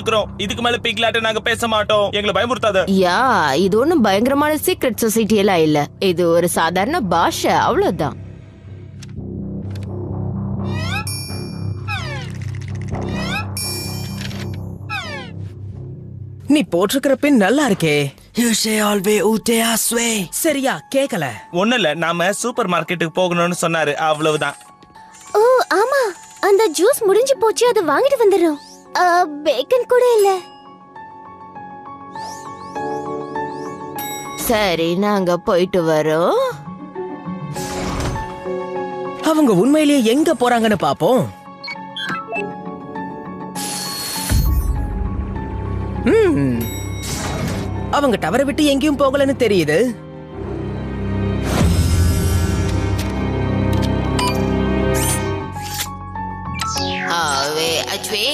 ஒத்துக்கிறோம் இதுக்கு மேல பிக்லாட்ட நாங்க பேச மாட்டோம் எங்களை பயமுறுத்தாத யா இது ஒண்ணும் பயங்கரமான சீக்ரெட் சொசைட்டி எல்லாம் இல்ல இது ஒரு சாதாரண பாஷை அவ்வளவுதான் நீ போட்டிருக்கிற பின் நல்லா இருக்கே Husseolve ute aswe. சரியா கேக்கல ஒண்ணு இல்ல நாம சூப்பர் மார்க்கெட்டுக்கு போகணும்னு சொன்னாரு அவ்வளவுதான் ஓ ஆமா அந்த ஜூஸ் முடிஞ்சு போச்சு அது வாங்கிட்டு வந்துடுறோம் பேக்கன் கூட இல்ல சரி நாங்க போயிட்டு வரோம் அவங்க உண்மையிலேயே எங்க போறாங்கன்னு பாப்போம் ம். அவங்க டவரை விட்டு எங்கேயும் போகலன்னு தெரியுது ஆவே அச்வே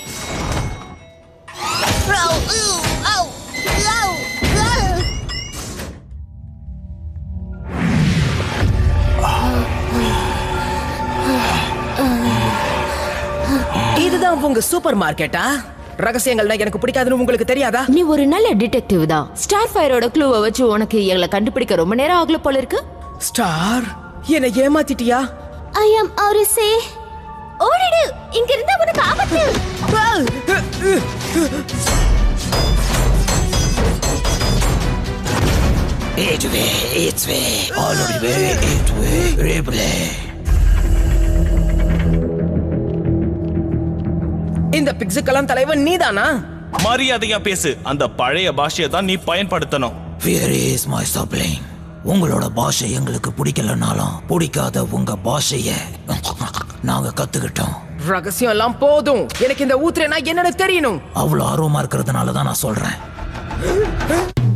இதுதான் உங்க சூப்பர் மார்க்கெட்டா ரகசியங்கள்னா எனக்கு பிடிக்காதுன்னு உங்களுக்கு தெரியாதா நீ ஒரு நல்ல டிடெக்டிவ் தான் ஸ்டார் ஃபயரோட க்ளூவை வச்சு உனக்கு எங்களை கண்டுபிடிக்க ரொம்ப நேரம் ஆகல போல இருக்கு ஸ்டார் என்னை ஏமாத்திட்டியா ஐ அம் ஆரிசே ஓடிடு இங்க இருந்தா உனக்கு ஆபத்து Etwe, etwe. Alorive, etwe, reble. இந்த பிக்ஸுக்கெல்லாம் தலைவன் நீதானா மரியாதையா பேசு அந்த பழைய பாஷையை தான் நீ பயன்படுத்தணும் Where is my sibling? உங்களோட பாஷை எங்களுக்கு பிடிக்கலனாலும் பிடிக்காத உங்க பாஷைய நாங்க கத்துக்கிட்டோம் ரகசியம் எல்லாம் போதும் எனக்கு இந்த ஊத்துறேன்னா என்னன்னு தெரியணும் அவ்வளவு ஆர்வமா இருக்கிறதுனால தான் நான் சொல்றேன்